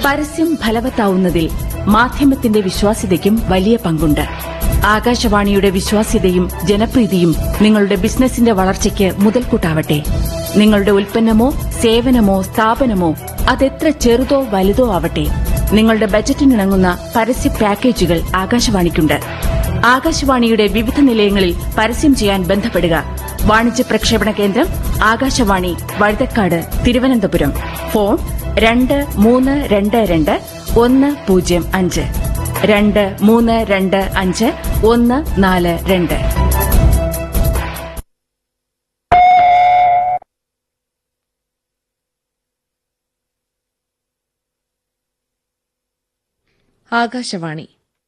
പരസ്യം ഫലവത്താവുന്നതിൽ മാധ്യമത്തിന്റെ വിശ്വാസ്യതയ്ക്കും വലിയ പങ്കുണ്ട് ആകാശവാണിയുടെ വിശ്വാസ്യതയും ജനപ്രീതിയും നിങ്ങളുടെ ബിസിനസിന്റെ വളർച്ചയ്ക്ക് മുതൽക്കൂട്ടാവട്ടെ നിങ്ങളുടെ ഉൽപ്പന്നമോ സേവനമോ സ്ഥാപനമോ അതെത്ര ചെറുതോ വലുതോ ആവട്ടെ നിങ്ങളുടെ ബജറ്റിനിണങ്ങുന്ന പരസ്യ പാക്കേജുകൾ ആകാശവാണിക്കുണ്ട് ആകാശവാണിയുടെ വിവിധ നിലയങ്ങളിൽ പരസ്യം ചെയ്യാൻ ബന്ധപ്പെടുക വാണിജ്യ പ്രക്ഷേപണ കേന്ദ്രം ആകാശവാണി വഴുതക്കാട് തിരുവനന്തപുരം ഫോൺ രണ്ട് മൂന്ന് രണ്ട് രണ്ട് ഒന്ന് പൂജ്യം അഞ്ച് രണ്ട് മൂന്ന് രണ്ട് അഞ്ച് ഒന്ന് നാല് രണ്ട് ആകാശവാണി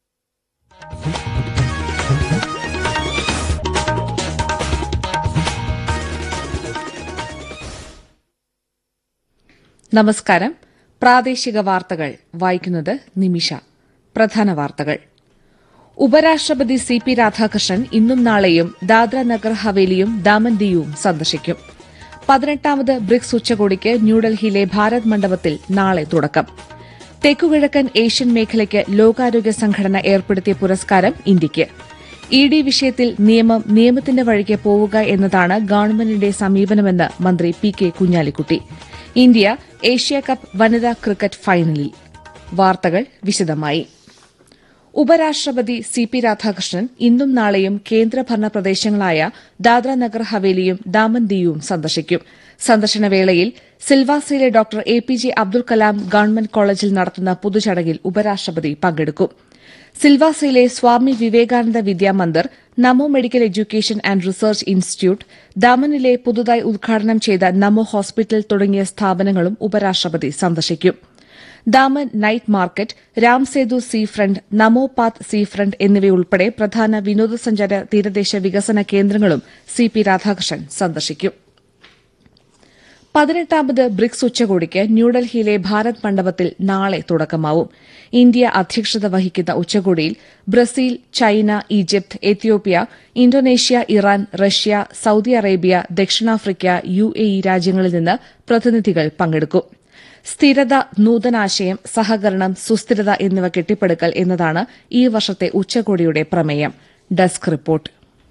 നമസ്കാരം പ്രാദേശിക വാർത്തകൾ വായിക്കുന്നത് നിമിഷ പ്രധാന വാർത്തകൾ ഉപരാഷ്ട്രപതി സി പി രാധാകൃഷ്ണൻ ഇന്നും നാളെയും ദാദ്ര നഗർ ഹവേലിയും ദാമൻ ദിയുവും സന്ദർശിക്കും പതിനെട്ടാമത് ബ്രിക്സ് ഉച്ചകോടിക്ക് ന്യൂഡൽഹിയിലെ ഭാരത് മണ്ഡപത്തിൽ നാളെ തുടക്കം തെക്കുകിഴക്കൻ ഏഷ്യൻ മേഖലയ്ക്ക് ലോകാരോഗ്യ സംഘടന ഏർപ്പെടുത്തിയ പുരസ്കാരം ഇന്ത്യയ്ക്ക് ഇ ഡി വിഷയത്തിൽ നിയമം നിയമത്തിന്റെ വഴിക്ക് പോവുക എന്നതാണ് ഗവൺമെന്റിന്റെ സമീപനമെന്ന് മന്ത്രി P K Kunhalikutty India Asia cup വനിതാ ക്രിക്കറ്റ് ഫൈനലിൽ വാർത്തകൾ വിശദമായി ഉപരാഷ്ട്രപതി സി പി രാധാകൃഷ്ണൻ ഇന്നും നാളെയും കേന്ദ്രഭരണ പ്രദേശങ്ങളായ ദാദ്ര നഗർ ഹവേലിയും ദാമൻ ദിയുവും സന്ദർശിക്കും സന്ദർശനവേളയിൽ സിൽവാസയിലെ doctor A P J Abdul Kalam government കോളേജിൽ നടത്തുന്ന പൊതുചടങ്ങിൽ ഉപരാഷ്ട്രപതി പങ്കെടുക്കും സിൽവാസയിലെ Swami Vivekananda Vidyamandir Namo medical education and research institute ദമനിലെ പുതുതായി ഉദ്ഘാടനം ചെയ്ത നമോ ഹോസ്പിറ്റൽ തുടങ്ങിയ സ്ഥാപനങ്ങളും ഉപരാഷ്ട്രപതി സന്ദർശിക്കും Daman night market Ramsetu sea front Namo path sea front എന്നിവയുൾപ്പെടെ പ്രധാന വിനോദസഞ്ചാര തീരദേശ വികസന കേന്ദ്രങ്ങളും സി പി രാധാകൃഷ്ണൻ സന്ദർശിക്കും പതിനെട്ടാമത് ബ്രിക്സ് ഉച്ചകോടിക്ക് ന്യൂഡൽഹിയിലെ ഭാരത് മണ്ഡപത്തിൽ നാളെ തുടക്കമാവും ഇന്ത്യ അധ്യക്ഷത വഹിക്കുന്ന ഉച്ചകോടിയിൽ Brazil China Egypt Ethiopia Indonesia Iran Russia Saudi Arabia ദക്ഷിണാഫ്രിക്ക യു എ ഇ രാജ്യങ്ങളിൽ നിന്ന് പ്രതിനിധികൾ പങ്കെടുക്കും സ്ഥിരത നൂതനാശയം സഹകരണം സുസ്ഥിരത എന്നിവ കെട്ടിപ്പടുക്കൽ എന്നതാണ് ഈ വർഷത്തെ ഉച്ചകോടിയുടെ പ്രമേയം desk report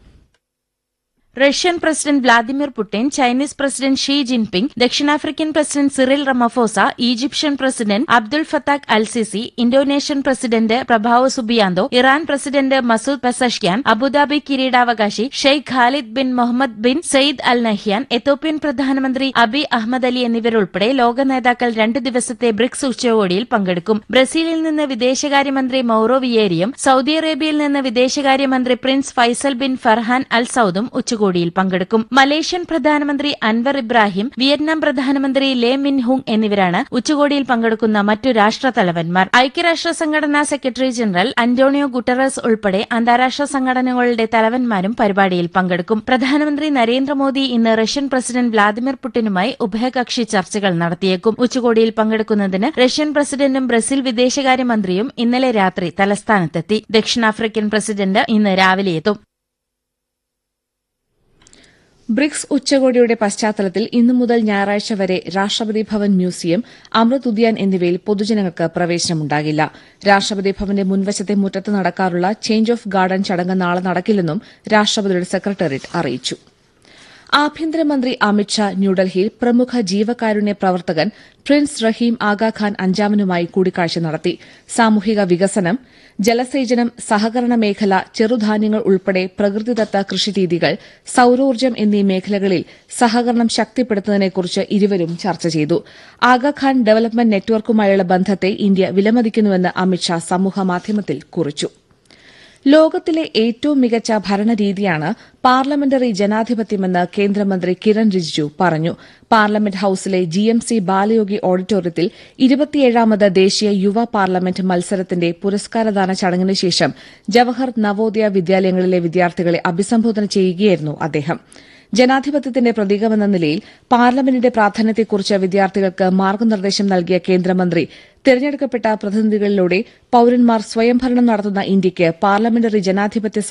Russian president Vladimir Putin Chinese president Xi Jinping ദക്ഷിണാഫ്രിക്കൻ president Cyril Ramaphosa Egyptian president Abdul Fattah al Sisi Indonesian president Prabowo Subianto Iran president Masoud Pezeshkian Abu Dhabi കിരീടാവകാശി Sheikh Khalid bin Mohamed bin Zayed Al Nahyan Ethiopian പ്രധാനമന്ത്രി Abiy Ahmed Ali എന്നിവരുൾപ്പെടെ ലോക നേതാക്കൾ രണ്ട് ദിവസത്തെ BRICS ഉച്ചകോടിയിൽ പങ്കെടുക്കും ബ്രസീലിൽ നിന്ന് വിദേശകാര്യമന്ത്രി മൌറോ വിയേരിയും സൌദി അറേബ്യയിൽ നിന്ന് വിദേശകാര്യമന്ത്രി prince Faisal bin Farhan Al സൌദും ഉച്ചകോടി ഉച്ചകോടിയിൽ പങ്കെടുക്കും മലേഷ്യൻ പ്രധാനമന്ത്രി അൻവർ ഇബ്രാഹിം വിയറ്റ്നാം പ്രധാനമന്ത്രി ലേ മിൻ ഹുങ് എന്നിവരാണ് ഉച്ചകോടിയിൽ പങ്കെടുക്കുന്ന മറ്റു രാഷ്ട്രതലവന്മാർ ഐക്യരാഷ്ട്ര സംഘടനാ സെക്രട്ടറി ജനറൽ അന്റോണിയോ ഗുട്ടറസ് ഉൾപ്പെടെ അന്താരാഷ്ട്ര സംഘടനകളുടെ തലവന്മാരും പരിപാടിയിൽ പങ്കെടുക്കും പ്രധാനമന്ത്രി നരേന്ദ്രമോദി ഇന്ന് റഷ്യൻ പ്രസിഡന്റ് വ്ളാദിമിർ പുടിനുമായി ഉഭയകക്ഷി ചർച്ചകൾ നടത്തിയേക്കും ഉച്ചകോടിയിൽ പങ്കെടുക്കുന്നതിന് റഷ്യൻ പ്രസിഡന്റും ബ്രസീൽ വിദേശകാര്യമന്ത്രിയും ഇന്നലെ രാത്രി തലസ്ഥാനത്തെത്തി ദക്ഷിണാഫ്രിക്കൻ പ്രസിഡന്റ് ഇന്ന് രാവിലെ എത്തും ബ്രിക്സ് ഉച്ചകോടിയുടെ പശ്ചാത്തലത്തിൽ ഇന്നു മുതൽ ഞായറാഴ്ച വരെ രാഷ്ട്രപതി ഭവൻ മ്യൂസിയം അമൃത് ഉദ്യാൻ എന്നിവയിൽ പൊതുജനങ്ങൾക്ക് പ്രവേശനമുണ്ടാകില്ല രാഷ്ട്രപതി ഭവന്റെ മുൻവശത്തെ മുറ്റത്ത് നടക്കാറുള്ള ചേഞ്ച് ഓഫ് ഗാർഡൻ ചടങ്ങ് നാളെ നടക്കില്ലെന്നും രാഷ്ട്രപതിയുടെ സെക്രട്ടേറിയറ്റ് അറിയിച്ചു ആഭ്യന്തരമന്ത്രി അമിത്ഷാ ന്യൂഡൽഹിയിൽ പ്രമുഖ ജീവകാരുണ്യ പ്രവർത്തകൻ പ്രിൻസ് റഹീം ആഗാഖാൻ അഞ്ചാമനുമായി കൂടിക്കാഴ്ച നടത്തി സാമൂഹിക വികസനം ജലസേചനം സഹകരണ മേഖല ചെറുധാന്യങ്ങൾ ഉൾപ്പെടെ പ്രകൃതിദത്ത കൃഷിരീതികൾ സൌരോർജ്ജം എന്നീ മേഖലകളിൽ സഹകരണം ശക്തിപ്പെടുത്തുന്നതിനെക്കുറിച്ച് ഇരുവരും ചർച്ച ചെയ്തു ആഗാഖാൻ ഡെവലപ്മെന്റ് നെറ്റ്വർക്കുമായുള്ള ബന്ധത്തെ ഇന്ത്യ വിലമതിക്കുന്നുവെന്ന് അമിത്ഷാ സമൂഹമാധ്യമത്തിൽ കുറിച്ചു ലോകത്തിലെ ഏറ്റവും മികച്ച ഭരണരീതിയാണ് പാർലമെന്ററി ജനാധിപത്യമെന്ന് കേന്ദ്രമന്ത്രി കിരൺ റിജിജു പറഞ്ഞു പാർലമെന്റ് ഹൌസിലെ ജി എം സി ബാലയോഗി ഓഡിറ്റോറിയത്തിൽ ഇരുപത്തിയേഴാമത് ദേശീയ യുവ പാർലമെന്റ് മത്സരത്തിന്റെ പുരസ്കാരദാന ചടങ്ങിന് ശേഷം ജവഹർ നവോദയ വിദ്യാലയങ്ങളിലെ വിദ്യാർത്ഥികളെ അഭിസംബോധന ചെയ്യുകയായിരുന്നു അദ്ദേഹം ജനാധിപത്യത്തിന്റെ പ്രതീകമെന്ന നിലയിൽ പാർലമെന്റിന്റെ പ്രാധാന്യത്തെക്കുറിച്ച് വിദ്യാർത്ഥികൾക്ക് മാർഗനിർദ്ദേശം നൽകിയ കേന്ദ്രമന്ത്രി തെരഞ്ഞെടുക്കപ്പെട്ട പ്രതിനിധികളിലൂടെ പൌരന്മാർ സ്വയംഭരണം നടത്തുന്ന ഇന്ത്യയ്ക്ക് പാർലമെന്ററി ജനാധിപത്യ